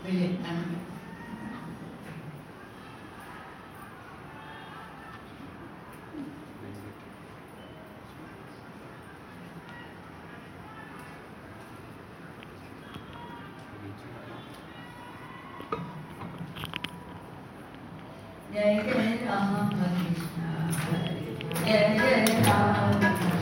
వెళ్ళి అన్న జయ జయ రామ కృష్ణ జయ జయ రామ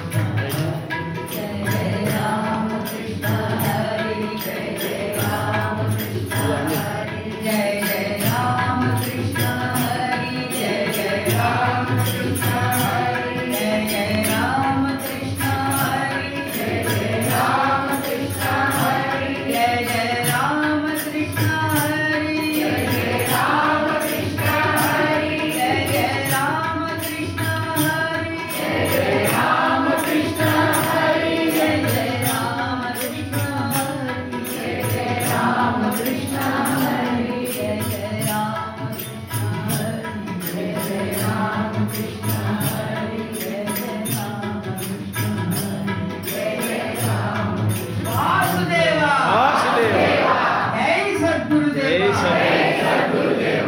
జయ జయ రామ కృష్ణ హరి జయ జయ రామ కృష్ణ హరి జయ జయ రామ కృష్ణ హరి జయ జయ రామ కృష్ణ హరి జయ జయ రామ కృష్ణ హరి జయ జయ రామ కృష్ణ హరి జయ జయ రామ కృష్ణ హరి జయ జయ రామ కృష్ణ హరి జయ జయ రామ కృష్ణ హరి జయ జయ రామ కృష్ణ హరి జయ జయ రామ కృష్ణ హరి జయ జయ రామ కృష్ణ హరి జయ జయ రామ కృష్ణ హరి జయ జయ రామ కృష్ణ హరి జయ జయ రామ కృష్ణ హరి జయ జయ రామ వాసుదేవా వాసుదేవ జై సద్గురుదేవ జై సద్గురు.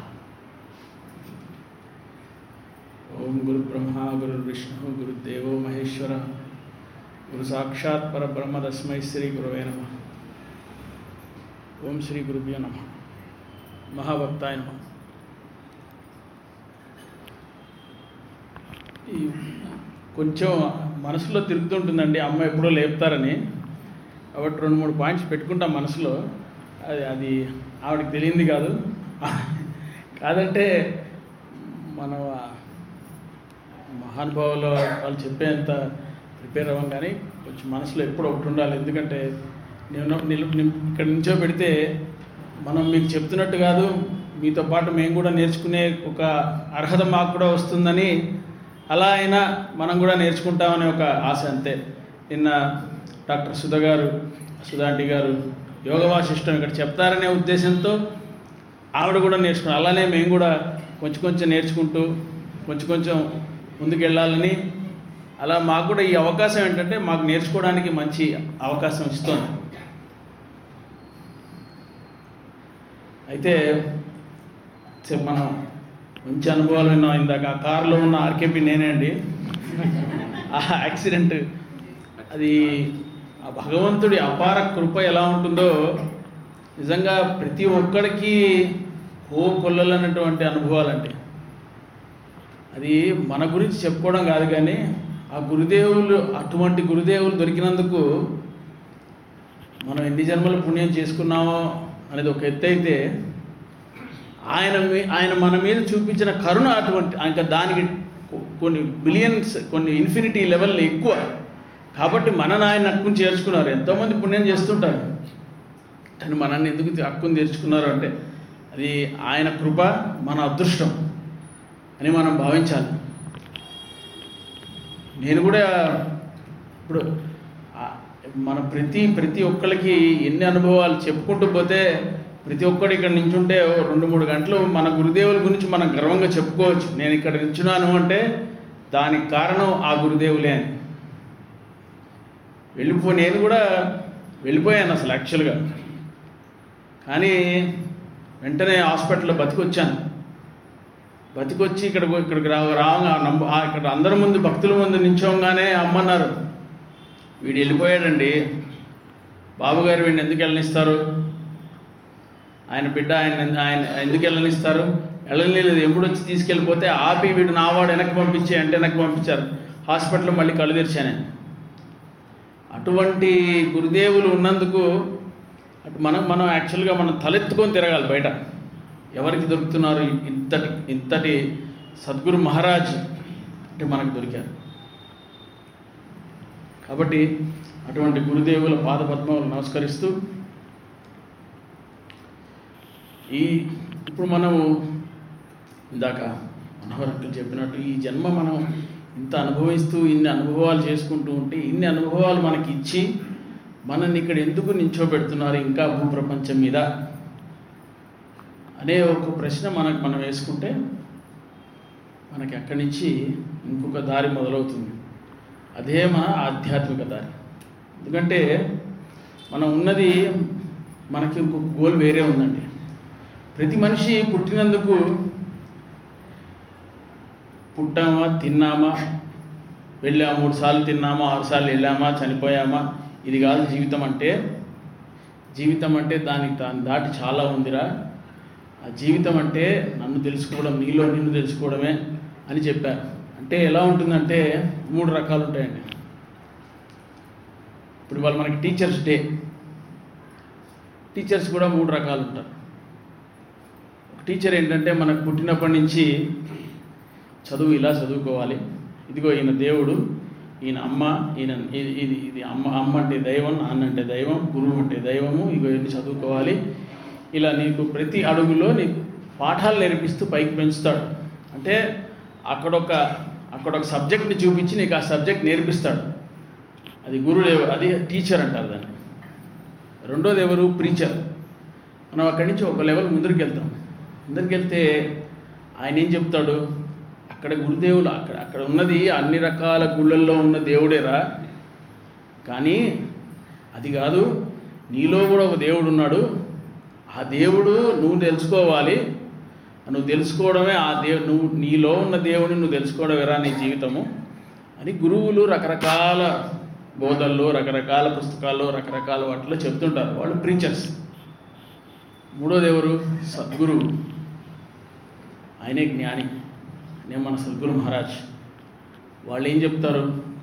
ఓం గురు బ్రహ్మ గురు విష్ణు గురుదేవో మహేశ్వర గురు సాక్షాత్ పరబ్రహ్మ తస్మై శ్రీ గురువే నమ ఓం శ్రీ గురుభ్యో నమ మహాభక్తాయ నమ ఈ కొంచెం మనసులో తిరుగుతుంటుందండి అమ్మ ఎప్పుడో లేపుతారని కాబట్టి రెండు మూడు పాయింట్స్ పెట్టుకుంటాం మనసులో అది అది ఆవిడకి తెలియంది కాదు కాదంటే మన మహానుభావులు వాళ్ళు చెప్పేంత ప్రిపేర్ అవ్వం కానీ కొంచెం మనసులో ఎప్పుడు ఒకటి ఉండాలి ఎందుకంటే నేను నిలు నిం- ఇక్కడ నుంచో పెడితే మనం మీకు చెప్తున్నట్టు కాదు మీతో పాటు మేము కూడా నేర్చుకునే ఒక అర్హత మాకు కూడా వస్తుందని అలా అయినా మనం కూడా నేర్చుకుంటామనే ఒక ఆశ అంతే నిన్న డాక్టర్ సుధ గారు సుధాంటి గారు యోగ వాసిష్టం ఇక్కడ చెప్తారనే ఉద్దేశంతో ఆవిడ కూడా నేర్చుకున్నారు అలానే మేము కూడా కొంచెం కొంచెం నేర్చుకుంటూ కొంచెం కొంచెం ముందుకు వెళ్ళాలని అలా మాకు కూడా ఈ అవకాశం ఏంటంటే మాకు నేర్చుకోవడానికి మంచి అవకాశం ఇస్తుంది అయితే చె- మనం మంచి అనుభవాలు విన్నాం ఇందాక ఆ కారులో ఉన్న ఆర్కేపీ నేనే అండి ఆ యాక్సిడెంట్ అది ఆ భగవంతుడి అపార కృప ఎలా ఉంటుందో నిజంగా ప్రతి ఒక్కడికి ఓ కొల్లలన్నటువంటి అనుభవాలండి అది మన గురించి చెప్పుకోవడం కాదు కానీ ఆ గురుదేవులు అటువంటి గురుదేవులు దొరికినందుకు మనం ఎన్ని జన్మలు పుణ్యం చేసుకున్నామో అనేది ఒక ఎత్తు అయితే ఆయన మీ- ఆయన మన మీద చూపించిన కరుణ అటువంటి ఇంకా దానికి కొ- కొన్ని బిలియన్స్ కొన్ని ఇన్ఫినిటీ లెవెల్ ఎక్కువ కాబట్టి మనని ఆయన హక్కును చేర్చుకున్నారు ఎంతోమంది పుణ్యం చేస్తుంటారు కానీ మనల్ని ఎందుకు తి- హక్కును తెరుచుకున్నారు అంటే అది ఆయన కృప మన అదృష్టం అని మనం భావించాలి నేను కూడా ఇప్పుడు ఆ- మన ప్రతి ప్రతి ఒక్కరికి ఎన్ని అనుభవాలు చెప్పుకుంటూ పోతే ప్రతి ఒక్కడు ఇక్కడ నించుంటే ఓ రెండు మూడు గంటలు మన గురుదేవుల గురించి మనం గర్వంగా చెప్పుకోవచ్చు నేను ఇక్కడ నిల్చున్నాను అంటే దానికి కారణం ఆ గురుదేవులే అని వెళ్ళిపో నేను కూడా వెళ్ళిపోయాను అసలు యాక్చువల్గా కానీ వెంటనే హాస్పిటల్లో బతికొచ్చాను బతికొచ్చి ఇక్కడ ఇక్కడికి రా రావంగా నమ్మ ఆ ఇక్కడ అందరి ముందు భక్తుల ముందు నించోగానే అమ్మన్నారు వీడు వెళ్ళిపోయాడండి బాబుగారు వీడిని ఎందుకు వెళ్ళనిస్తారు ఆయన బిడ్డ ఆయన ఆయన ఎందుకు వెళ్ళనిస్తారు వెళ్ళలేదు ఎప్పుడు వచ్చి తీసుకెళ్ళిపోతే ఆపి వీడు నావాడు వెనక్కి పంపించి అంటే వెనక్కి పంపించారు హాస్పిటల్లో మళ్ళీ కళ్ళు తెరిచాను నేను. అటువంటి గురుదేవులు ఉన్నందుకు అటు మనం మనం యాక్చువల్గా మనం తలెత్తుకొని తిరగాలి బయట ఎవరికి దొరుకుతున్నారు ఇంతటి ఇంతటి సద్గురు మహారాజ్ అంటే మనకు దొరికారు కాబట్టి అటువంటి గురుదేవుల పాదపద్మములు నమస్కరిస్తూ ఈ ఇప్పుడు మనము ఇందాక మనోహర్ అంకుల్ చెప్పినట్టు ఈ జన్మ మనం ఇంత అనుభవిస్తూ ఇన్ని అనుభవాలు చేసుకుంటూ ఉంటే ఇన్ని అనుభవాలు మనకి ఇచ్చి మనల్ని ఇక్కడ ఎందుకు నించోబెడుతున్నారు ఇంకా భూప్రపంచం మీద అనే ఒక ప్రశ్న మనకు మనం వేసుకుంటే మనకి అక్కడి నుంచి ఇంకొక దారి మొదలవుతుంది అదే మన ఆధ్యాత్మిక దారి ఎందుకంటే మనం ఉన్నది మనకి ఇంకొక గోల్ వేరే ఉందండి ప్రతి మనిషి పుట్టినందుకు పుట్టామా తిన్నామా వెళ్ళామా మూడు సార్లు తిన్నామా ఆరు సార్లు వెళ్ళామా చనిపోయామా ఇది కాదు జీవితం అంటే జీవితం అంటే దానికి దాన్ని దాటి చాలా ఉందిరా ఆ జీవితం అంటే నన్ను తెలుసుకోవడం నీలో నిన్ను తెలుసుకోవడమే అని చెప్పారు అంటే ఎలా ఉంటుందంటే మూడు రకాలు ఉంటాయండి ఇప్పుడు వాళ్ళు మనకి టీచర్స్ డే టీచర్స్ కూడా మూడు రకాలు ఉంటారు ఒక టీచర్ ఏంటంటే మనకు పుట్టినప్పటి నుంచి చదువు ఇలా చదువుకోవాలి ఇదిగో ఈయన దేవుడు ఈయన అమ్మ ఈయన ఇది ఇది ఇది అమ్మ అమ్మ అంటే దైవం నాన్న అంటే దైవం గురువు అంటే దైవము ఇగో ఇన్ని చదువుకోవాలి ఇలా నీకు ప్రతి అడుగులో నీకు పాఠాలు నేర్పిస్తూ పైకి పెంచుతాడు అంటే అక్కడొక అక్కడొక సబ్జెక్ట్ని చూపించి నీకు ఆ సబ్జెక్ట్ నేర్పిస్తాడు అది గురువు అది టీచర్ అంటారు దాన్ని రెండోది ఎవరు ప్రీచర్ మనం అక్కడి నుంచి ఒక లెవెల్ ముందరికి వెళ్తాం ముందరికి వెళ్తే ఆయన ఏం చెప్తాడు అక్కడ గురుదేవులు అక్కడ అక్కడ ఉన్నది అన్ని రకాల గుళ్ళల్లో ఉన్న దేవుడేరా కానీ అది కాదు నీలో కూడా ఒక దేవుడు ఉన్నాడు ఆ దేవుడు నువ్వు తెలుసుకోవాలి నువ్వు తెలుసుకోవడమే ఆ దేవు నువ్వు నీలో ఉన్న దేవుడిని నువ్వు తెలుసుకోవడమేరా నీ జీవితము అని గురువులు రకరకాల బోధల్లో రకరకాల పుస్తకాల్లో రకరకాల వాటిలో చెప్తుంటారు వాళ్ళు ప్రీచర్స్ మూడోది ఎవరు సద్గురువు ఆయనే జ్ఞాని నేను మన సద్గురు మహారాజ్ వాళ్ళు ఏం చెప్తారు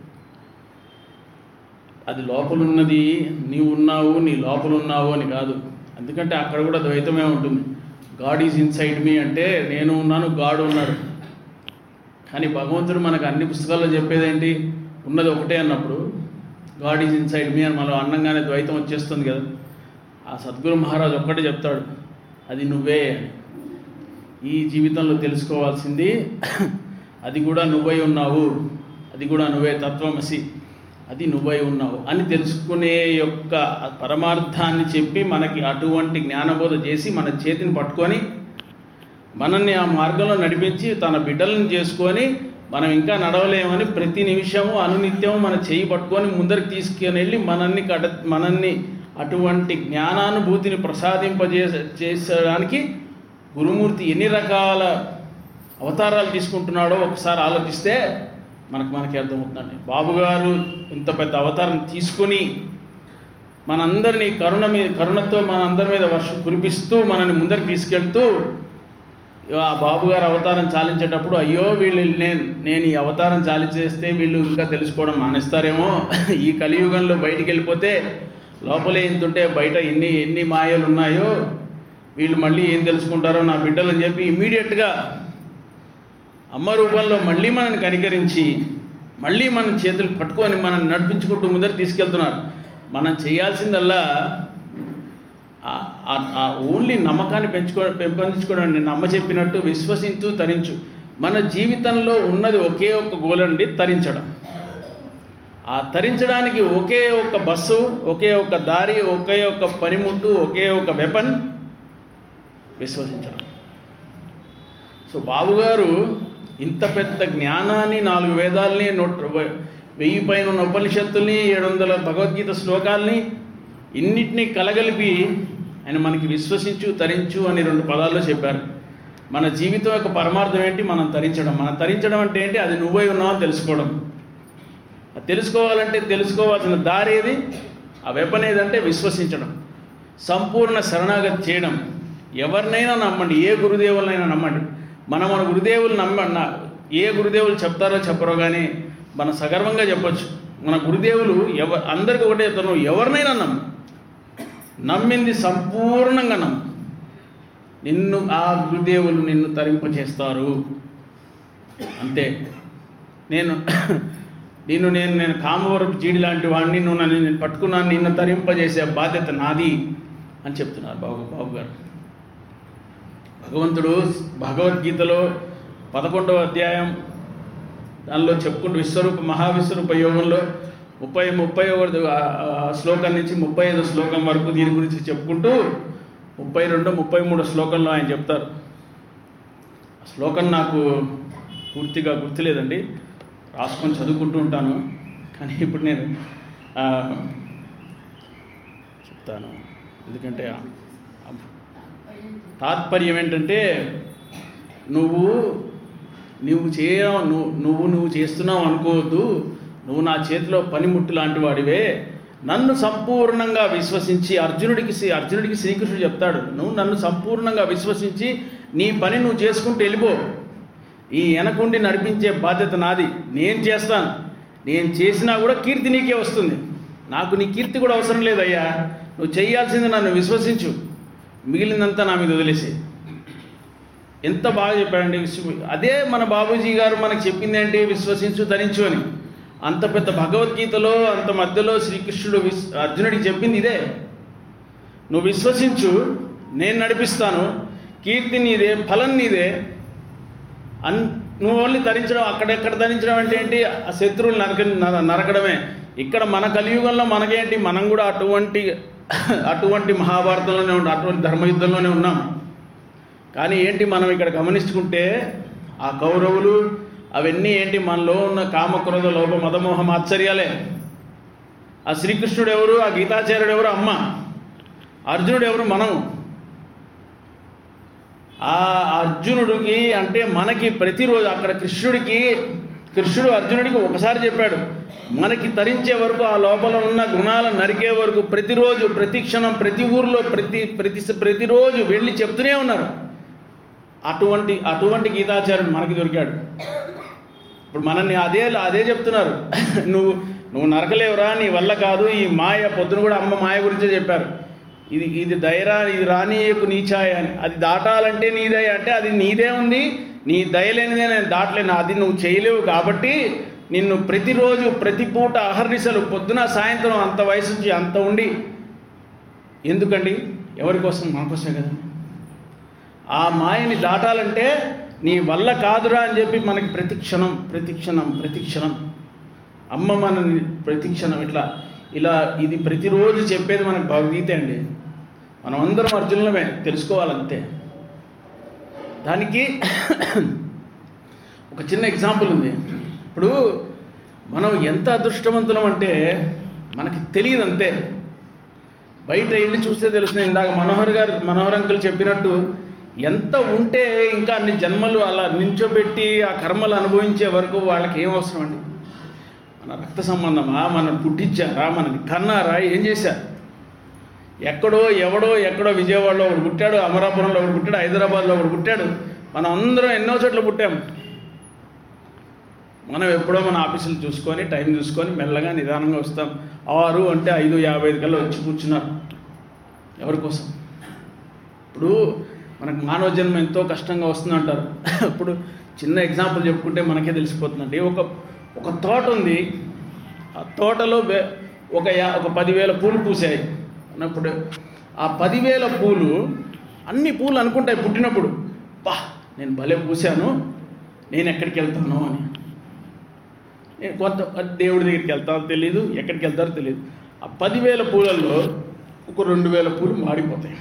అది లోపల ఉన్నది నీవు ఉన్నావు నీ లోపల ఉన్నావు అని కాదు ఎందుకంటే అక్కడ కూడా ద్వైతమే ఉంటుంది గాడ్ ఈజ్ ఇన్సైడ్ మీ అంటే నేను ఉన్నాను గాడ్ ఉన్నాడు కానీ భగవంతుడు మనకు అన్ని పుస్తకాల్లో చెప్పేది ఏంటి ఉన్నది ఒకటే అన్నప్పుడు గాడ్ ఈజ్ ఇన్సైడ్ మీ అని మనం అన్నంగానే ద్వైతం వచ్చేస్తుంది కదా ఆ సద్గురు మహారాజ్ ఒక్కటే చెప్తాడు అది నువ్వే అని. ఈ జీవితంలో తెలుసుకోవాల్సింది అది కూడా నువ్వై ఉన్నావు అది కూడా నువ్వే తత్వమసి అది నువ్వై ఉన్నావు అని తెలుసుకునే యొక్క పరమార్థాన్ని చెప్పి మనకి అటువంటి జ్ఞానబోధ చేసి మన చేతిని పట్టుకొని మనల్ని ఆ మార్గంలో నడిపించి తన బిడ్డలను చేసుకొని మనం ఇంకా నడవలేమని ప్రతి నిమిషము అనునిత్యము మన చేయి పట్టుకొని ముందరికి తీసుకొని వెళ్ళి మనల్ని కడ మనల్ని అటువంటి జ్ఞానానుభూతిని ప్రసాదింపజే చేసడానికి గురుమూర్తి ఎన్ని రకాల అవతారాలు తీసుకుంటున్నాడో ఒకసారి ఆలోచిస్తే మనకు మనకి అర్థమవుతుందండి బాబు గారు ఇంత పెద్ద అవతారం తీసుకొని మనందరినీ కరుణ మీద కరుణతో మనందరి మీద వర్షం కురిపిస్తూ మనల్ని ముందరికి తీసుకెళ్తూ ఆ బాబు గారు అవతారం చాలించేటప్పుడు అయ్యో వీళ్ళు నేను నేను ఈ అవతారం చాలించేస్తే వీళ్ళు ఇంకా తెలుసుకోవడం మానేస్తారేమో ఈ కలియుగంలో బయటికి వెళ్ళిపోతే లోపలే ఇంతుంటే బయట ఎన్ని ఎన్ని మాయలు ఉన్నాయో వీళ్ళు మళ్ళీ ఏం తెలుసుకుంటారో నా బిడ్డలు అని చెప్పి ఇమీడియట్గా అమ్మ రూపంలో మళ్ళీ మనల్ని కనికరించి మళ్ళీ మన చేతులు పట్టుకొని మనం నడిపించుకుంటూ ముందర తీసుకెళ్తున్నారు మనం చేయాల్సిందల్లా ఆ- ఆ- ఆ ఓన్లీ నమ్మకాన్ని పెంచుకో పెంపొందించుకోవడం నేను అమ్మ చెప్పినట్టు విశ్వసించు తరించు మన జీవితంలో ఉన్నది ఒకే ఒక్క గోల్ అండి తరించడం ఆ తరించడానికి ఒకే ఒక్క బస్సు ఒకే ఒక్క దారి ఒకే ఒక్క పనిముట్టు ఒకే ఒక వెపన్ విశ్వసించడం సో బాబుగారు ఇంత పెద్ద జ్ఞానాన్ని నాలుగు వేదాల్ని నూట వెయ్యి పైన ఉన్న ఉపనిషత్తుల్ని ఏడు వందల భగవద్గీత శ్లోకాల్ని ఇన్నిటినీ కలగలిపి ఆయన మనకి విశ్వసించు తరించు అని రెండు పదాల్లో చెప్పారు మన జీవితం యొక్క పరమార్థం ఏంటి మనం తరించడం మనం తరించడం అంటే ఏంటి అది నువ్వై ఉన్నావు అని తెలుసుకోవడం అది తెలుసుకోవాలంటే తెలుసుకోవాల్సిన దారి ఏది ఆ వెపన్ ఏదంటే విశ్వసించడం సంపూర్ణ శరణాగతి చేయడం ఎవరినైనా నమ్మండి ఏ గురుదేవులనైనా నమ్మండి మనం మన గురుదేవులు నమ్మ నా- ఏ గురుదేవులు చెప్తారో చెప్పరో కానీ మన సగర్వంగా చెప్పొచ్చు మన గురుదేవులు ఎవ అందరికీ ఒకటే చెప్తారు నువ్వు ఎవరినైనా నమ్ము నమ్మింది సంపూర్ణంగా నమ్ము నిన్ను ఆ గురుదేవులు నిన్ను తరింపచేస్తారు అంతే నేను నిన్ను నేను నేను కామవరపు జీడి లాంటి వాడిని నువ్వు నన్ను నేను పట్టుకున్నాను నిన్ను తరింపజేసే బాధ్యత నాది అని చెప్తున్నారు బాబు బాబు గారు భగవంతుడు భగవద్గీతలో పదకొండవ అధ్యాయం దానిలో చెప్పుకుంటూ విశ్వరూప మహావిశ్వరూప యోగంలో ముప్పై ముప్పై ఒకటి శ్లోకం నుంచి ముప్పై ఐదు శ్లోకం వరకు దీని గురించి చెప్పుకుంటూ ముప్పై రెండు ముప్పై మూడు శ్లోకంలో ఆయన చెప్తారు ఆ శ్లోకం నాకు పూర్తిగా గుర్తులేదండి రాసుకొని చదువుకుంటూ ఉంటాను కానీ ఇప్పుడు నేను ఆ, చెప్తాను ఎందుకంటే ఆ- ఆ తాత్పర్యం ఏంటంటే నువ్వు నువ్వు చేయ నువ్వు నువ్వు నువ్వు చేస్తున్నావు అనుకోవద్దు నువ్వు నా చేతిలో పనిముట్టు లాంటి వాడివే నన్ను సంపూర్ణంగా విశ్వసించి అర్జునుడికి శ్రీ- అర్జునుడికి శ్రీకృష్ణుడు చెప్తాడు నువ్వు నన్ను సంపూర్ణంగా విశ్వసించి నీ పని నువ్వు చేసుకుంటూ వెళ్ళిపో ఈ వెనకుండి నడిపించే బాధ్యత నాది నేను చేస్తాను నేను చేసినా కూడా కీర్తి నీకే వస్తుంది నాకు నీ కీర్తి కూడా అవసరం లేదయ్యా నువ్వు చేయాల్సింది నన్ను విశ్వసించు మిగిలినంతా నా మీద వదిలేసి ఎంత బాగా చెప్పాడండి విశ్వ అదే మన బాబూజీ గారు మనకు చెప్పింది ఏంటి విశ్వసించు ధరించు అని అంత పెద్ద భగవద్గీతలో అంత మధ్యలో శ్రీకృష్ణుడు విస్ అర్జునుడికి చెప్పింది ఇదే నువ్వు విశ్వసించు నేను నడిపిస్తాను కీర్తి నీదే ఫలం నీదే అన్ నువ్వు ఓన్లీ ధరించడం అక్కడెక్కడ ధరించడం అంటే ఏంటి ఆ శత్రువులు నరక నర- నరకడమే ఇక్కడ మన కలియుగంలో మనకేంటి మనం కూడా అటువంటి అటువంటి మహాభారతంలోనే ఉన్నాం అటువంటి ధర్మయుద్ధంలోనే ఉన్నాం కానీ ఏంటి మనం ఇక్కడ గమనించుకుంటే ఆ కౌరవులు అవన్నీ ఏంటి మనలో ఉన్న కామక్రోధ లోభ మదమోహ ఆశ్చర్యాలే ఆ శ్రీకృష్ణుడు ఎవరు ఆ గీతాచార్యుడు ఎవరు అమ్మ అర్జునుడు ఎవరు మనం ఆ అర్జునుడికి అంటే మనకి ప్రతిరోజు అక్కడ కృష్ణుడికి కృష్ణుడు అర్జునుడికి ఒకసారి చెప్పాడు మనకి తరించే వరకు ఆ లోపల ఉన్న గుణాలను నరికే వరకు ప్రతిరోజు ప్రతి క్షణం ప్రతి ఊర్లో ప్రతి ప్రతి ప్రతిరోజు వెళ్ళి చెప్తూనే ఉన్నారు అటువంటి అటువంటి గీతాచార్యుడు మనకి దొరికాడు ఇప్పుడు మనల్ని అదే అదే చెప్తున్నారు నువ్వు నువ్వు నరకలేవురా నీ వల్ల కాదు ఈ మాయ పొద్దున కూడా అమ్మ మాయ గురించే చెప్పారు ఇది ఇది దయరా ఇది రానీయకు నీ ఛాయ అని అది దాటాలంటే నీదే అంటే అది నీదే ఉంది నీ దయలేనిదే నేను దాటలేను అది నువ్వు చేయలేవు కాబట్టి నిన్ను ప్రతిరోజు ప్రతి పూట అహర్నిశలు పొద్దున సాయంత్రం అంత వయసు నుంచి అంత ఉండి ఎందుకండి ఎవరి కోసం మన కోసమే కదా ఆ మాయని దాటాలంటే నీ వల్ల కాదురా అని చెప్పి మనకి ప్రతి క్షణం ప్రతి క్షణం ప్రతి క్షణం అమ్మ మనని ప్రతి క్షణం ఇట్లా ఇలా ఇది ప్రతిరోజు చెప్పేది మనకు భగవద్గీత అండి మనం అందరం అర్జునులమే తెలుసుకోవాలంతే దానికి ఒక చిన్న ఎగ్జాంపుల్ ఉంది ఇప్పుడు మనం ఎంత అదృష్టవంతులం అంటే మనకి తెలియదు అంతే బయట వెళ్ళి చూస్తే తెలుస్తుంది ఇందాక మనోహర్ గారు మనోహర్ అంకుల్ చెప్పినట్టు ఎంత ఉంటే ఇంకా అన్ని జన్మలు అలా నించోబెట్టి ఆ కర్మలు అనుభవించే వరకు వాళ్ళకి ఏం అవసరం అండి మన రక్త సంబంధమా మనం పుట్టించారా మనని కన్నారా ఏం చేశారు ఎక్కడో ఎవడో ఎక్కడో విజయవాడలో ఒకడు పుట్టాడు అమరాపురంలో ఒకడు పుట్టాడు హైదరాబాద్లో ఒకడు పుట్టాడు మనం అందరం ఎన్నో చోట్ల పుట్టాం మనం ఎప్పుడో మన ఆఫీసులు చూసుకొని టైం చూసుకొని మెల్లగా నిదానంగా వస్తాం ఆరు అంటే ఐదు యాభై ఐదు కల్లా వచ్చి కూర్చున్నారు ఎవరి కోసం ఇప్పుడు మనకు మానవ జన్మ ఎంతో కష్టంగా వస్తుంది అంటారు ఇప్పుడు చిన్న ఎగ్జాంపుల్ చెప్పుకుంటే మనకే తెలిసిపోతుందండి ఒక ఒక తోట ఉంది ఆ తోటలో వే- ఒక యా ఒక పదివేల పూలు పూసాయి అన్నప్పుడు ఆ పదివేల పూలు అన్ని పూలు అనుకుంటాయి పుట్టినప్పుడు బా నేను భలే పూసాను నేను ఎక్కడికి వెళ్తాను అని నేను కొంత దేవుడి దగ్గరికి వెళ్తానో తెలియదు ఎక్కడికి వెళ్తారో తెలియదు ఆ పదివేల పూలల్లో ఒక రెండు వేల పూలు మాడిపోతాయి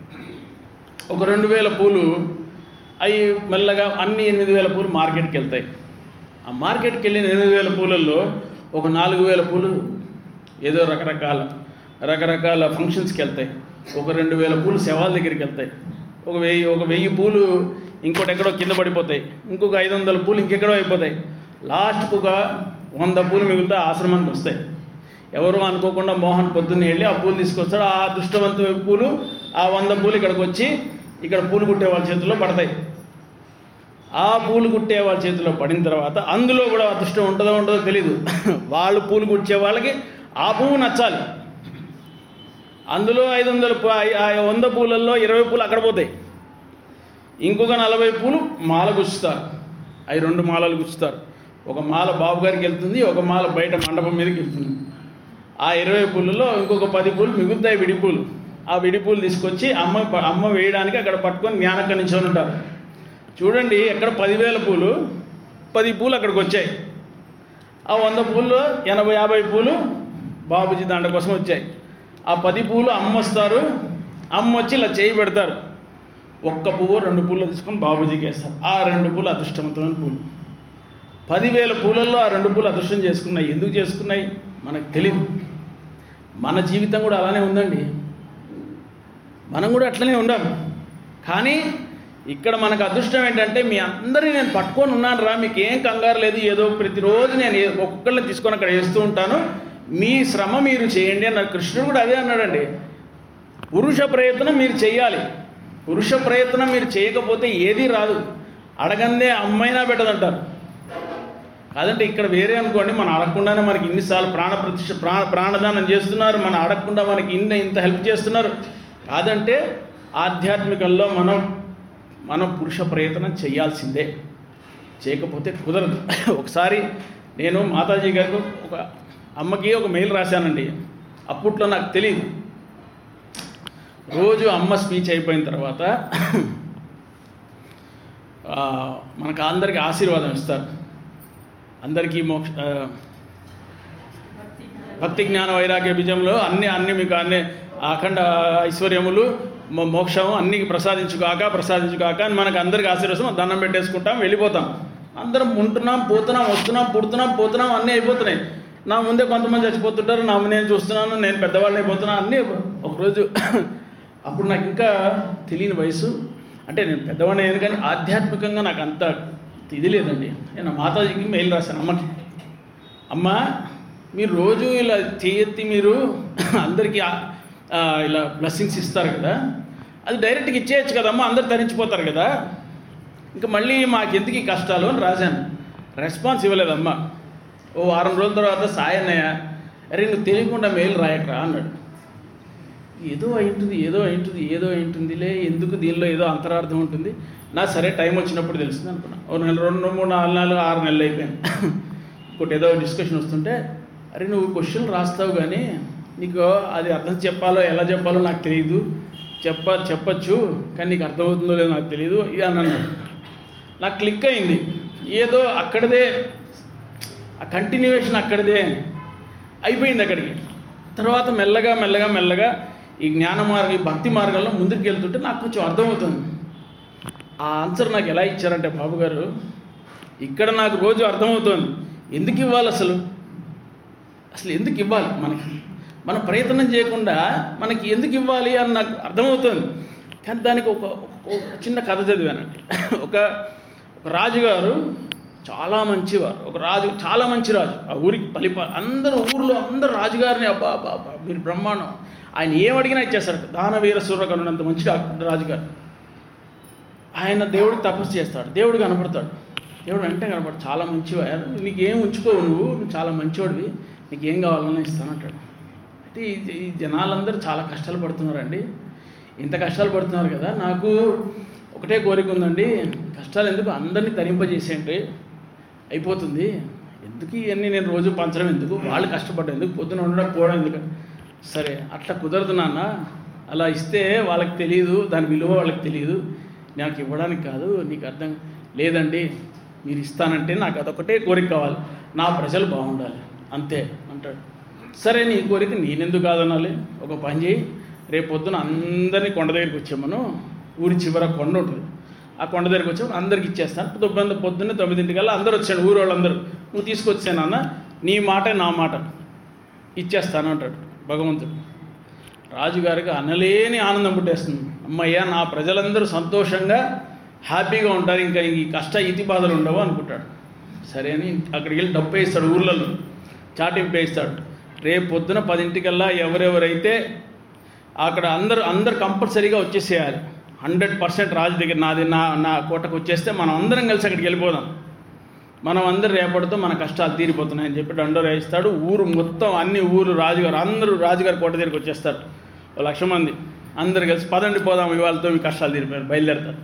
ఒక రెండు వేల పూలు అవి మెల్లగా అన్ని ఎనిమిది వేల పూలు మార్కెట్కి వెళ్తాయి ఆ మార్కెట్కి వెళ్ళిన ఎనిమిది వేల పూలల్లో ఒక నాలుగు వేల పూలు ఏదో రకరకాల రకరకాల ఫంక్షన్స్కి వెళ్తాయి ఒక రెండు వేల పూలు శవాల దగ్గరికి వెళ్తాయి ఒక వెయ్యి ఒక వెయ్యి పూలు ఇంకోటి ఎక్కడో కింద పడిపోతాయి ఇంకొక ఐదు వందల పూలు ఇంకెక్కడో అయిపోతాయి లాస్ట్కు ఒక వంద పూలు మిగులుతా ఆశ్రమానికి వస్తాయి ఎవరు అనుకోకుండా మోహన్ పొద్దున్నే వెళ్ళి ఆ పూలు తీసుకొస్తాడు ఆ అదృష్టవంత పూలు ఆ వంద పూలు ఇక్కడికి వచ్చి ఇక్కడ పూలు కుట్టే వాళ్ళ చేతిలో పడతాయి ఆ పూలు కుట్టే వాళ్ళ చేతిలో పడిన తర్వాత అందులో కూడా అదృష్టం ఉంటుందో ఉంటుందో తెలియదు వాళ్ళు పూలు కుట్టే వాళ్ళకి ఆ పువ్వు నచ్చాలి అందులో ఐదు వందల పూ- ఆ- ఆ వంద పూలల్లో ఇరవై పూలు అక్కడ పోతాయి ఇంకొక నలభై పూలు మాల గుచ్చుతారు అవి రెండు మాలలు గుచ్చుతారు ఒక మాల బాబు గారికి వెళ్తుంది ఒక మాల బయట మండపం మీదకి వెళ్తుంది ఆ ఇరవై పూలలో ఇంకొక పది పూలు మిగులుతాయి విడి పూలు ఆ విడి పూలు తీసుకొచ్చి అమ్మ అమ్మ వేయడానికి అక్కడ పట్టుకొని జ్ఞానక్క నించొని ఉంటారు చూడండి ఎక్కడ పదివేల పూలు పది పూలు అక్కడికి వచ్చాయి ఆ వంద పూల్లో ఎనభై యాభై పూలు బాబుజీ దండ కోసం వచ్చాయి ఆ పది పూలు అమ్మ వస్తారు అమ్మ వచ్చి ఇలా చేయి పెడతారు ఒక్క పువ్వు రెండు పూలు తీసుకొని బాబుజీకి వేస్తారు ఆ రెండు పూలు అదృష్టవంతమైన పూలు పదివేల పూలల్లో ఆ రెండు పూలు అదృష్టం చేసుకున్నాయి ఎందుకు చేసుకున్నాయి మనకు తెలియదు మన జీవితం కూడా అలానే ఉందండి మనం కూడా అట్లనే ఉండాలి కానీ ఇక్కడ మనకు అదృష్టం ఏంటంటే మీ అందరినీ నేను పట్టుకొని ఉన్నాను రా మీకు ఏం కంగారు లేదు ఏదో ప్రతిరోజు నేను ఏ- ఒక్కొక్కరిని తీసుకొని అక్కడ వేస్తూ ఉంటాను మీ శ్రమ మీరు చేయండి అన్నాడు కృష్ణుడు కూడా అదే అన్నాడండి పురుష ప్రయత్నం మీరు చేయాలి పురుష ప్రయత్నం మీరు చేయకపోతే ఏదీ రాదు అడగందే అమ్మైనా పెట్టదంటారు కాదంటే ఇక్కడ వేరే అనుకోండి మనం అడగకుండానే మనకి ఇన్నిసార్లు ప్రాణ ప్రతిష్ఠ ప్రాణ ప్రాణదానం చేస్తున్నారు మనం అడగకుండా మనకి ఇన్ని ఇంత హెల్ప్ చేస్తున్నారు కాదంటే ఆధ్యాత్మికంలో మనం మనం పురుష ప్రయత్నం చేయాల్సిందే చేయకపోతే కుదరదు ఒకసారి నేను మాతాజీ గారికి ఒక అమ్మకి ఒక మెయిల్ రాశానండి అప్పట్లో నాకు తెలియదు రోజు అమ్మ స్పీచ్ అయిపోయిన తర్వాత ఆ, మనకు అందరికీ ఆశీర్వాదం ఇస్తారు అందరికీ మోక్ష ఆ, భక్తి జ్ఞాన వైరాగ్య బీజంలో అన్ని అన్ని మీకు అన్ని అఖండ ఐశ్వర్యములు మో- మోక్షం అన్ని ప్రసాదించుగాక ప్రసాదించుగాక అని మనకు అందరికి ఆశీర్వసం దండం పెట్టేసుకుంటాం వెళ్ళిపోతాం అందరం ఉంటున్నాం పోతున్నాం వస్తున్నాం పుడుతున్నాం పోతున్నాం అన్నీ అయిపోతున్నాయి నా ముందే కొంతమంది చచ్చిపోతుంటారు నా నేను చూస్తున్నాను నేను పెద్దవాళ్ళు అయిపోతున్నాను అన్నీ ఒకరోజు అప్పుడు నాకు ఇంకా తెలియని వయసు అంటే నేను పెద్దవాడిని అయ్యాను కానీ ఆధ్యాత్మికంగా నాకు అంత ఇది లేదండి నేను మాతాజీకి మెయిల్ రాశాను అమ్మకి అమ్మ మీరు రోజు ఇలా చేయెత్తి మీరు అందరికీ ఆ- ఆ, ఇలా బ్లెస్సింగ్స్ ఇస్తారు కదా అది డైరెక్ట్గా ఇచ్చేయచ్చు కదమ్మా అందరు తరించిపోతారు కదా ఇంకా మళ్ళీ మాకెందుకు ఈ కష్టాలు అని రాశాను రెస్పాన్స్ ఇవ్వలేదమ్మా ఓ వారం రోజుల తర్వాత సాయన్నయ్య అరే నువ్వు తెలియకుండా మెయిల్ రాయకరా అన్నాడు ఏదో అయింటుంది ఏదో అయింటుంది ఏదో అయింటుందిలే ఎందుకు దీనిలో ఏదో అంతరార్థం ఉంటుంది నా సరే టైం వచ్చినప్పుడు తెలుస్తుంది అనుకున్నా ఓ నెల రెండు మూడు నాలుగు నెలలు ఆరు నెలలు అయిపోయాను ఇంకోటి ఏదో డిస్కషన్ వస్తుంటే అరే నువ్వు క్వశ్చన్ రాస్తావు కానీ నీకు అది అర్థం చెప్పాలో ఎలా చెప్పాలో నాకు తెలియదు చెప్ప చెప్పచ్చు కానీ నీకు అర్థమవుతుందో లేదో నాకు తెలియదు ఇది అని అన్నాడు నాకు క్లిక్ అయింది ఏదో అక్కడదే ఆ కంటిన్యూవేషన్ అక్కడిదే అయిపోయింది అక్కడికి తర్వాత మెల్లగా మెల్లగా మెల్లగా ఈ జ్ఞాన మార్గం ఈ భక్తి మార్గంలో ముందుకు వెళ్తుంటే నాకు కొంచెం అర్థమవుతుంది ఆ ఆన్సర్ నాకు ఎలా ఇచ్చారంటే బాబు గారు ఇక్కడ నాకు రోజు అర్థమవుతుంది ఎందుకు ఇవ్వాలి అసలు అసలు ఎందుకు ఇవ్వాలి మనకి మనం ప్రయత్నం చేయకుండా మనకి ఎందుకు ఇవ్వాలి అని నాకు అర్థమవుతుంది కానీ దానికి ఒక ఒక చిన్న కథ చదివానండి ఒక ఒక రాజుగారు చాలా మంచివారు ఒక రాజు చాలా మంచి రాజు ఆ ఊరికి పలిప అందరూ ఊర్లో అందరూ రాజుగారిని అబ్బా అబ్బా అబ్బా మీరు బ్రహ్మాండం ఆయన ఏం అడిగినా ఇచ్చేస్తారు దానవీర సూర్యకరుణంత మంచి రా- రాజుగారు ఆయన దేవుడికి తపస్సు చేస్తాడు దేవుడు కనపడతాడు దేవుడు వెంటనే కనపడతాడు చాలా మంచివా నీకు ఏం ఉంచుకోవు నువ్వు నువ్వు చాలా మంచివాడివి నీకు ఏం కావాలన్నా ఇస్తానంటాడు అయితే ఈ ఈ జనాలందరూ చాలా కష్టాలు పడుతున్నారండి ఇంత కష్టాలు పడుతున్నారు కదా నాకు ఒకటే కోరిక ఉందండి కష్టాలు ఎందుకు అందరినీ తరింపజేసేయండి అయిపోతుంది ఎందుకు ఇవన్నీ నేను రోజు పంచడం ఎందుకు వాళ్ళు కష్టపడ్డం ఎందుకు పొద్దున ఉండడం పోవడం ఎందుకు సరే అట్లా కుదరదు నాన్న అలా ఇస్తే వాళ్ళకి తెలియదు దాని విలువ వాళ్ళకి తెలియదు నాకు ఇవ్వడానికి కాదు నీకు అర్థం లేదండి మీరు ఇస్తానంటే నాకు అదొకటే కోరిక కావాలి నా ప్రజలు బాగుండాలి అంతే అంటాడు సరే నీ కోరిక నేనెందుకు కాదనాలి ఒక పని చేయి రేపు పొద్దున అందరినీ కొండ దగ్గరికి వచ్చామను ఊరి చివర కొండ ఉంటుంది ఆ కొండ దగ్గరికి వచ్చాము అందరికి ఇచ్చేస్తాను పొద్దున్న పొద్దున్నే తొమ్మిదింటికల్లా అందరూ వచ్చాడు ఊరు వాళ్ళందరూ నువ్వు తీసుకొచ్చానన్న నీ మాట నా మాట ఇచ్చేస్తాను అంటాడు భగవంతుడు రాజుగారికి అనలేని ఆనందం పుట్టేస్తుంది అమ్మయ్య నా ప్రజలందరూ సంతోషంగా హ్యాపీగా ఉంటారు ఇంకా ఈ కష్ట ఇతి బాధలు ఉండవు అనుకుంటాడు సరే అని అక్కడికి వెళ్ళి డబ్బు వేస్తాడు ఊర్లలో చాటింపు వేస్తాడు రేపు పొద్దున పదింటికల్లా ఎవరెవరైతే అక్కడ అందరూ అందరు కంపల్సరీగా వచ్చేసేయాలి హండ్రెడ్ పర్సెంట్ రాజు దగ్గర నాది నా నా కోటకు వచ్చేస్తే మనం అందరం కలిసి అక్కడికి వెళ్ళిపోదాం మనం అందరు రేపటితో మన కష్టాలు తీరిపోతున్నాయని చెప్పి దండోరా వేస్తాడు ఊరు మొత్తం అన్ని ఊరు రాజుగారు అందరూ రాజుగారి కోట దగ్గరికి వచ్చేస్తారు ఓ లక్ష మంది అందరు కలిసి పదండి పోదాం ఇవాళతో మీ కష్టాలు తీరిపోయారు బయలుదేరతారు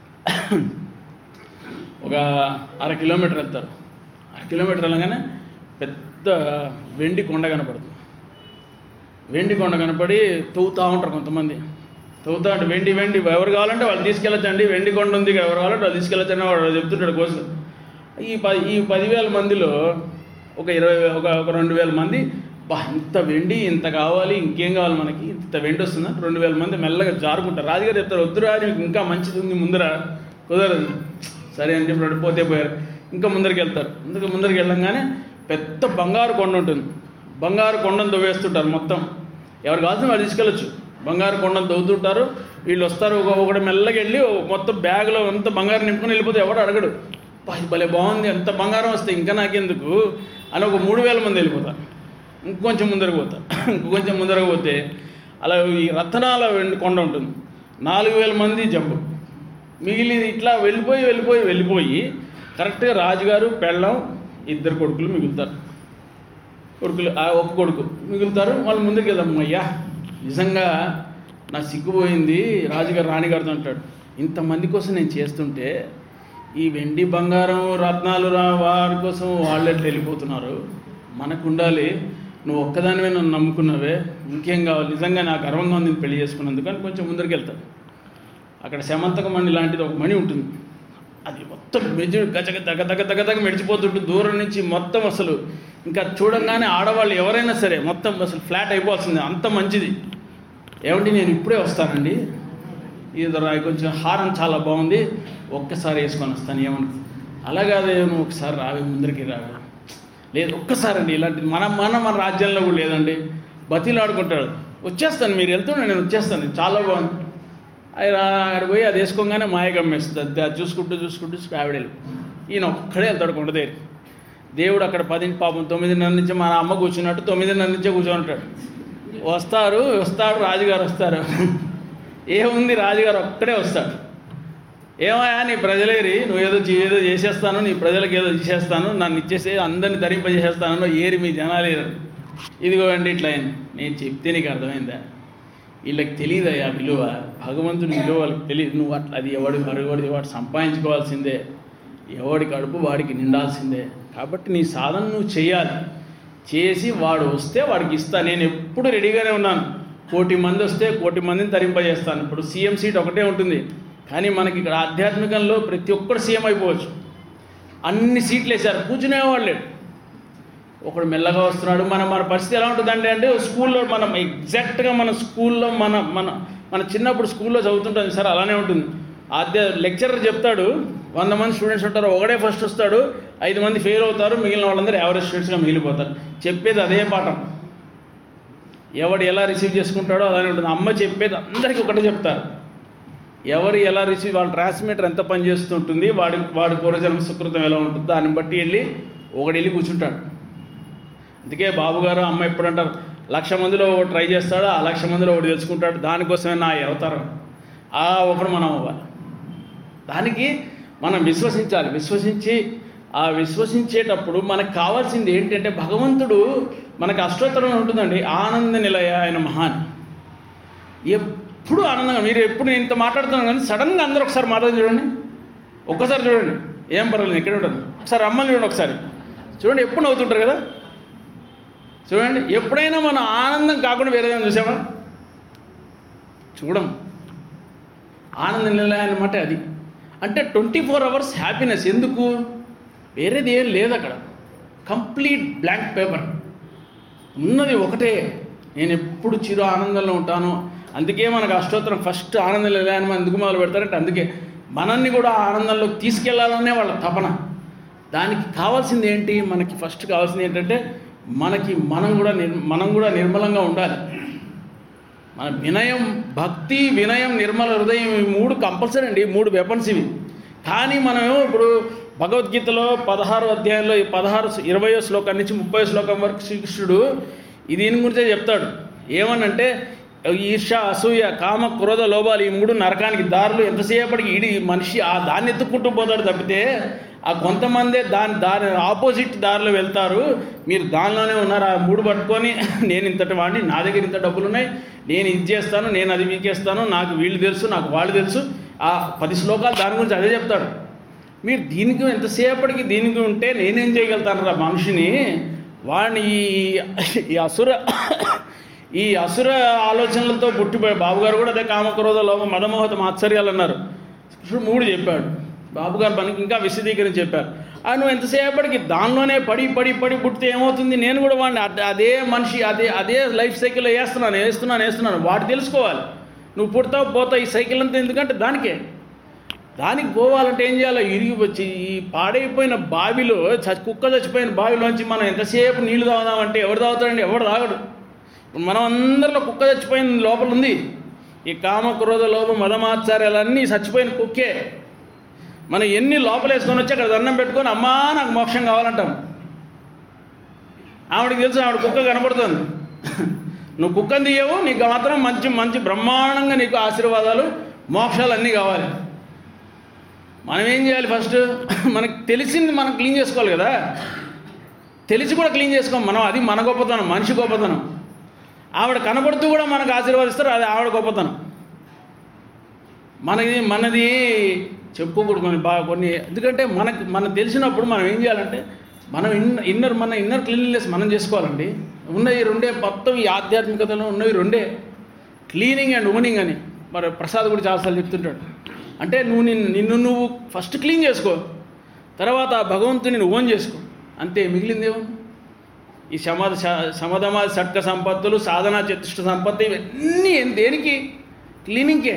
ఒక అర కిలోమీటర్ వెళ్తారు అర కిలోమీటర్ వెళ్ళగానే పెద్ద వెండి కొండ కనపడుతుంది వెండి కొండ కనపడి తవ్వుతూ ఉంటారు కొంతమంది తవ్వుతా అంటే వెండి వెండి ఎవరు కావాలంటే వాళ్ళు తీసుకెళ్ళచ్చండి వెండి కొండ ఉంది ఎవరు కావాలంటే వాళ్ళు తీసుకెళ్ళచ్చని వాడు చెప్తుంటాడు కోసం ఈ ప ఈ పదివేల మందిలో ఒక ఇరవై ఒక ఒక రెండు వేల మంది బా ఇంత వెండి ఇంత కావాలి ఇంకేం కావాలి మనకి ఇంత వెండి వస్తుందా రెండు వేల మంది మెల్లగా జారుకుంటారు రాజుగారు చెప్తారు వద్దురా నీకు ఇంకా మంచిది ఉంది ముందర కుదరదు సరే అని చెప్పి వాడు పోతే పోయారు ఇంకా ముందరికి వెళ్తారు ముందుకు ముందరికి వెళ్ళంగానే పెద్ద బంగారు కొండ ఉంటుంది బంగారు కొండను దవ్వేస్తుంటారు మొత్తం ఎవరు కావాల్సిన వాళ్ళు తీసుకెళ్ళచ్చు బంగారు కొండను దవ్వుతుంటారు వీళ్ళు వస్తారు ఒక ఒకటి మెల్లగా వెళ్ళి ఓ మొత్తం బ్యాగ్లో అంత బంగారం నింపుకొని వెళ్ళిపోతే ఎవడు అడగడు "అబ్బా, ఇది భలే బాగుంది ఎంత బంగారం వస్తే ఇంకా నాకెందుకు అని ఒక మూడు వేల మంది వెళ్ళిపోతారు ఇంకొంచెం ముందరకు పోతారు ఇంకొంచెం ముందరకు పోతే అలా ఈ రత్నాల వెండి కొండ ఉంటుంది నాలుగు వేల మంది జంపు మిగిలింది ఇట్లా వెళ్ళిపోయి వెళ్ళిపోయి వెళ్ళిపోయి కరెక్ట్గా రాజుగారు పెళ్ళం ఇద్దరు కొడుకులు మిగులుతారు కొడుకులు ఆ ఒక్క కొడుకు మిగులుతారు వాళ్ళు ముందుకు వెళ్దాం అయ్యా నిజంగా నా సిగ్గుపోయింది రాజుగారు రాణిగారితో అంటాడు ఇంతమంది కోసం నేను చేస్తుంటే ఈ వెండి బంగారం రత్నాలు రా వారి కోసం వాళ్ళు ఎట్లా వెళ్ళిపోతున్నారు మనకు ఉండాలి నువ్వు ఒక్కదానివే నన్ను నమ్ముకున్నావే ఇంకేం కావాలి నిజంగా నాకు గర్వంగా ఉంది నేను పెళ్లి చేసుకున్నందుకు అని కొంచెం ముందరికి వెళ్తాడు అక్కడ శమంతక మణి లాంటిది ఒక మణి ఉంటుంది అది మొత్తం మెజు గజగ దగ దగ దగ దగ మెడిచిపోతుంటుంది దూరం నుంచి మొత్తం అసలు ఇంకా చూడంగానే ఆడవాళ్ళు ఎవరైనా సరే మొత్తం అసలు ఫ్లాట్ అయిపోవాల్సిందే అంత మంచిది ఏమంటే నేను ఇప్పుడే వస్తానండి ఇది రా- కొంచెం హారం చాలా బాగుంది ఒక్కసారి వేసుకొని వస్తాను ఏమను అలాగే నువ్వు ఒకసారి రావే ముందరికి రావే లేదు ఒక్కసారి అండి ఇలాంటిది మన మన మన రాజ్యంలో కూడా లేదండి బతిలాడుకుంటాడు వచ్చేస్తాను మీరు వెళ్తుండే నేను వచ్చేస్తాను చాలా బాగుంది ఆయన ఆడ పోయి అది వేసుకోగానే మాయ గమ్మేస్తుంది అది అది చూసుకుంటూ చూసుకుంటూ ఆవిడ వెళ్ళి ఈయన ఒక్కడే వెళ్తాడు కొండ దగ్గర దేవుడు అక్కడ పది పాపం తొమ్మిదిన్నర నుంచి మన అమ్మ కూర్చున్నట్టు తొమ్మిదిన్నర నుంచే కూర్చొని వస్తారు వస్తాడు రాజుగారు వస్తారు ఏముంది రాజుగారు ఒక్కడే వస్తాడు ఏమయ్యా నీ ప్రజలేరి నువ్వు ఏదో చే- ఏదో చేసేస్తాను నీ ప్రజలకు ఏదో చేసేస్తాను నన్ను ఇచ్చేసి అందరిని ధరింపజేసేస్తాను ఏరి మీ జనాలేరు ఇదిగో అండి ఇట్లా అయింది. నేను చెప్తే నీకు అర్థమైందా వీళ్ళకి తెలియదయ్యా విలువ భగవంతుని విలువ వాళ్ళకి తెలియదు నువ్వు అట్లా అది ఎవడి మరుగోడిది వాడు సంపాదించుకోవాల్సిందే ఎవడి కడుపు వాడికి నిండాల్సిందే కాబట్టి నీ సాధన నువ్వు చేయాలి చేసి వాడు వస్తే వాడికి ఇస్తా నేను ఎప్పుడు రెడీగానే ఉన్నాను కోటి మంది వస్తే కోటి మందిని తరింపజేస్తాను ఇప్పుడు సీఎం సీట్ ఒకటే ఉంటుంది కానీ మనకి ఇక్కడ ఆధ్యాత్మికంలో ప్రతి ఒక్కరు సీఎం అయిపోవచ్చు అన్ని సీట్లు వేశారు కూర్చునేవాళ్ళు లేడు ఒకడు మెల్లగా వస్తున్నాడు మన మన పరిస్థితి ఎలా ఉంటుందంటే అంటే స్కూల్లో మనం ఎగ్జాక్ట్గా మన స్కూల్లో మన మన మన చిన్నప్పుడు స్కూల్లో చదువుతుంటాం సార్ అలానే ఉంటుంది ఆద్య లెక్చరర్ చెప్తాడు వంద మంది స్టూడెంట్స్ ఉంటారు ఒకడే ఫస్ట్ వస్తాడు ఐదు మంది ఫెయిల్ అవుతారు మిగిలిన వాళ్ళందరూ యావరేజ్ స్టూడెంట్స్గా మిగిలిపోతారు చెప్పేది అదే పాఠం ఎవడు ఎలా రిసీవ్ చేసుకుంటాడో అలానే ఉంటుంది అమ్మ చెప్పేది అందరికీ ఒకటే చెప్తారు ఎవరు ఎలా రిసీవ్ వాళ్ళ ట్రాన్స్మిటర్ ఎంత పని చేస్తుంటుంది వాడి వాడి పూర్వజన్మ సుకృతం ఎలా ఉంటుందో దాన్ని బట్టి వెళ్ళి ఒకడు వెళ్ళి కూర్చుంటాడు అందుకే బాబుగారు అమ్మ ఎప్పుడు అంటారు లక్ష మందిలో ఒకటి ట్రై చేస్తాడు ఆ లక్ష మందిలో ఒకటి తెలుసుకుంటాడు దానికోసమే నా ఈ అవతారం ఆ ఒకడు మనం అవ్వాలి దానికి మనం విశ్వసించాలి విశ్వసించి ఆ విశ్వసించేటప్పుడు మనకు కావాల్సింది ఏంటంటే భగవంతుడు మనకు అష్టోత్తరం ఉంటుందండి ఆనంద నిలయ ఆయన మహాన్ ఎప్పుడు ఆనందంగా మీరు ఎప్పుడు నేను ఇంత మాట్లాడుతున్నాను కానీ సడన్గా అందరూ ఒకసారి మాట్లాడి చూడండి ఒక్కసారి చూడండి ఏం పర్వాలేదు ఇక్కడ ఉండదు ఒకసారి అమ్మని చూడండి ఒకసారి చూడండి ఎప్పుడు నవ్వుతుంటారు కదా చూడండి ఎప్పుడైనా మనం ఆనందం కాకుండా వేరేదైనా చూసామా చూడం ఆనందం నిలయ అన్నమాట అది అంటే ట్వంటీ ఫోర్ అవర్స్ హ్యాపీనెస్ ఎందుకు వేరేది ఏం లేదు అక్కడ కంప్లీట్ బ్లాంక్ పేపర్ ఉన్నది ఒకటే నేను ఎప్పుడు చిరు ఆనందంలో ఉంటాను అందుకే మనకు అష్టోత్తరం ఫస్ట్ ఆనందం లేదని మనం ఎందుకు మొదలు పెడతారంటే అందుకే మనల్ని కూడా ఆ ఆనందంలోకి తీసుకెళ్లాలనే వాళ్ళ తపన దానికి కావాల్సింది ఏంటి మనకి ఫస్ట్ కావాల్సింది ఏంటంటే మనకి మనం కూడా నిర్ మనం కూడా నిర్మలంగా ఉండాలి మన వినయం భక్తి వినయం నిర్మల హృదయం ఈ మూడు కంపల్సరీ అండి ఈ మూడు వెపన్స్ ఇవి కానీ మనమేమో ఇప్పుడు భగవద్గీతలో పదహారు అధ్యాయంలో ఈ పదహారు ఇరవయో శ్లోకం నుంచి ముప్పై శ్లోకం వరకు శ్రీకృష్ణుడు ఈ దీని గురించే చెప్తాడు ఏమనంటే ఈర్ష అసూయ కామ క్రోధ లోభాలు ఈ మూడు నరకానికి దారులు ఎంతసేపటికి ఇడి మనిషి ఆ దాన్ని ఎత్తుక్కుంటూ పోతాడు తప్పితే ఆ కొంతమందే దాని దాని ఆపోజిట్ దారిలో వెళ్తారు మీరు దానిలోనే ఉన్నారు ఆ మూడు పట్టుకొని నేను ఇంతటి వాడిని నా దగ్గర ఇంత డబ్బులు ఉన్నాయి నేను ఇది చేస్తాను నేను అది వీకేస్తాను నాకు వీళ్ళు తెలుసు నాకు వాళ్ళు తెలుసు ఆ పది శ్లోకాలు దాని గురించి అదే చెప్తాడు మీరు దీనికి ఎంతసేపటికి దీనికి ఉంటే నేనేం చేయగలుగుతాను రా మనిషిని వాడిని ఈ- ఈ అసుర ఈ అసుర ఆలోచనలతో పుట్టిపోయి బాబుగారు కూడా అదే కామక్రోధ లోపం మదమోహత ఆశ్చర్యాలు అన్నారు కృష్ణుడు మూడు చెప్పాడు బాబుగారు మనకి ఇంకా విశదీకరించి చెప్పారు ఆ నువ్వు ఎంతసేపటికి దానిలోనే పడి పడి పడి పుట్టితే ఏమవుతుంది నేను కూడా వాడిని అద- అదే మనిషి అదే అదే లైఫ్ సైకిల్లో వేస్తున్నాను వేస్తున్నాను వేస్తున్నాను వాడు తెలుసుకోవాలి నువ్వు పుడతావు పోతావు ఈ సైకిల్ అంతా ఎందుకంటే దానికే దానికి పోవాలంటే ఏం చేయాలి ఇరిగి వచ్చి ఈ పాడైపోయిన బావిలో చ కుక్క చచ్చిపోయిన బావిలోంచి మనం ఎంతసేపు నీళ్లు తాగుదామంటే ఎవరు తాగుతాడండి ఎవడు తాగడు మనం అందరిలో కుక్క చచ్చిపోయిన లోపల ఉంది ఈ కామ క్రోధ లోపం మదమాచార్యాలన్నీ చచ్చిపోయిన కుక్కే మనం ఎన్ని లోపలేసుకొని వచ్చి అక్కడ దండం పెట్టుకొని అమ్మా నాకు మోక్షం కావాలంటాం ఆవిడకి తెలుసు ఆవిడ కుక్క కనపడుతుంది నువ్వు కుక్కని తీయవు నీకు మాత్రం మంచి మంచి బ్రహ్మాండంగా నీకు ఆశీర్వాదాలు మోక్షాలు అన్నీ కావాలి మనం ఏం చేయాలి ఫస్ట్ మనకు తెలిసింది మనం క్లీన్ చేసుకోవాలి కదా తెలిసి కూడా క్లీన్ చేసుకోం మనం అది మన గొప్పతనం మనిషి గొప్పతనం ఆవిడ కనబడుతూ కూడా మనకు ఆశీర్వాదిస్తారు అది ఆవిడ గొప్పతనం మనది మనది చెప్పుకోకూడదు కొన్ని బాగా కొన్ని ఎందుకంటే మనకు మనకు తెలిసినప్పుడు మనం ఏం చేయాలంటే మనం ఇన్ ఇన్నర్ మన ఇన్నర్ క్లీన్లీనెస్ మనం చేసుకోవాలండి ఉన్నవి రెండే మొత్తం ఈ ఆధ్యాత్మికతలో ఉన్నవి రెండే క్లీనింగ్ అండ్ ఓనింగ్ అని మరి ప్రసాద్ కూడా చాలాసార్లు చెప్తుంటాడు అంటే నువ్వు నిన్ను నిన్ను నువ్వు ఫస్ట్ క్లీన్ చేసుకో తర్వాత ఆ భగవంతుని నువ్వు ఓన్ చేసుకో అంతే మిగిలిందేమో ఈ సమాధ సమధమ షట్క సంపత్తులు సాధన చతుష్ట సంపత్తి ఇవన్నీ ఏం- దేనికి క్లీనింగ్కే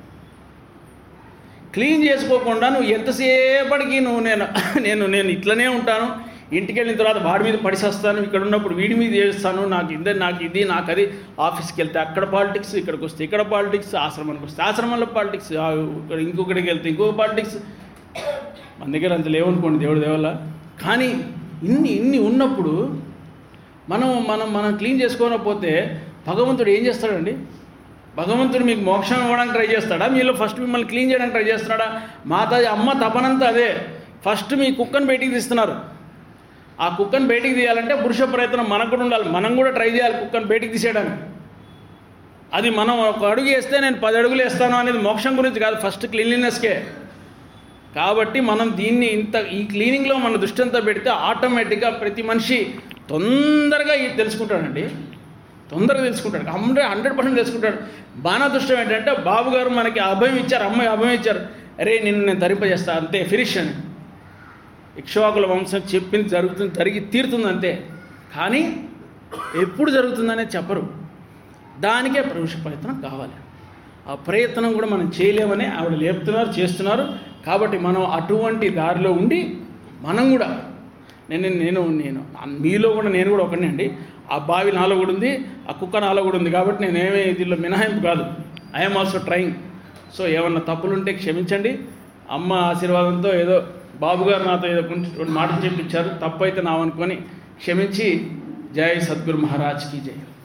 క్లీన్ చేసుకోకుండా నువ్వు ఎంతసేపటికి నువ్వు నేను నేను నేను ఇట్లనే ఉంటాను ఇంటికి వెళ్ళిన తర్వాత వాడి మీద పడిసేస్తాను ఇక్కడ ఉన్నప్పుడు వీడి మీద చేస్తాను నాకు ఇది నాకు ఇది నాకు అది ఆఫీస్కి వెళ్తే అక్కడ పాలిటిక్స్ ఇక్కడికి వస్తే ఇక్కడ పాలిటిక్స్ ఆశ్రమానికి వస్తే ఆశ్రమంలో పాలిటిక్స్ ఇక్కడ ఇంకొకటికి వెళ్తే ఇంకొక పాలిటిక్స్ మన దగ్గర అంత లేవనుకోండి దేవుడి దేవల్ల కానీ ఇన్ని ఇన్ని ఉన్నప్పుడు మనం మనం మనం క్లీన్ చేసుకోకపోతే భగవంతుడు ఏం చేస్తాడండి భగవంతుడు మీకు మోక్షం ఇవ్వడానికి ట్రై చేస్తాడా మీలో ఫస్ట్ మిమ్మల్ని క్లీన్ చేయడానికి ట్రై చేస్తున్నాడా మాతాజీ అమ్మ తపనంతా అదే ఫస్ట్ మీ కుక్కను బయటికి తీస్తున్నారు ఆ కుక్కను బయటికి తీయాలంటే పురుష ప్రయత్నం మనకు కూడా ఉండాలి మనం కూడా ట్రై చేయాలి కుక్కను బయటికి తీసేయడానికి అది మనం ఒక అడుగు వేస్తే నేను పది అడుగులు వేస్తాను అనేది మోక్షం గురించి కాదు ఫస్ట్ క్లీన్లీనెస్కే కాబట్టి మనం దీన్ని ఇంత ఈ క్లీనింగ్లో మన దృష్టి అంతా పెడితే ఆటోమేటిక్గా ప్రతి మనిషి తొందరగా ఇది తెలుసుకుంటాడండి తొందరగా తెలుసుకుంటాడు హండ్రెడ్ హండ్రెడ్ పర్సెంట్ తెలుసుకుంటాడు బాణదృష్టం ఏంటంటే బాబు గారు మనకి అభయం ఇచ్చారు అమ్మాయి అభయం ఇచ్చారు అరే నిన్ను నేను తరింపజేస్తా అంతే ఫినిష్ అని ఇక్ష్వాకుల వంశం చెప్పింది జరుగుతుంది జరిగి తీరుతుంది అంతే కానీ ఎప్పుడు జరుగుతుందనేది చెప్పరు దానికే ప్రవేశ ప్రయత్నం కావాలి ఆ ప్రయత్నం కూడా మనం చేయలేమని ఆవిడ లేపుతున్నారు చేస్తున్నారు కాబట్టి మనం అటువంటి దారిలో ఉండి మనం కూడా నేను నేను నేను మీలో కూడా నేను కూడా ఒకనే అండి ఆ బావి నాలో కూడా ఉంది ఆ కుక్క నాలో కూడా ఉంది కాబట్టి నేనేమీ దీనిలో మినహాయింపు కాదు ఐఎమ్ ఆల్సో ట్రయింగ్ సో ఏమన్నా తప్పులుంటే క్షమించండి అమ్మ ఆశీర్వాదంతో ఏదో బాబు గారు నాతో ఏదో కొంచెం రెండు మాటలు చెప్పించారు తప్పు అయితే నావనుకొని క్షమించి జై సద్గురు మహారాజ్కి జై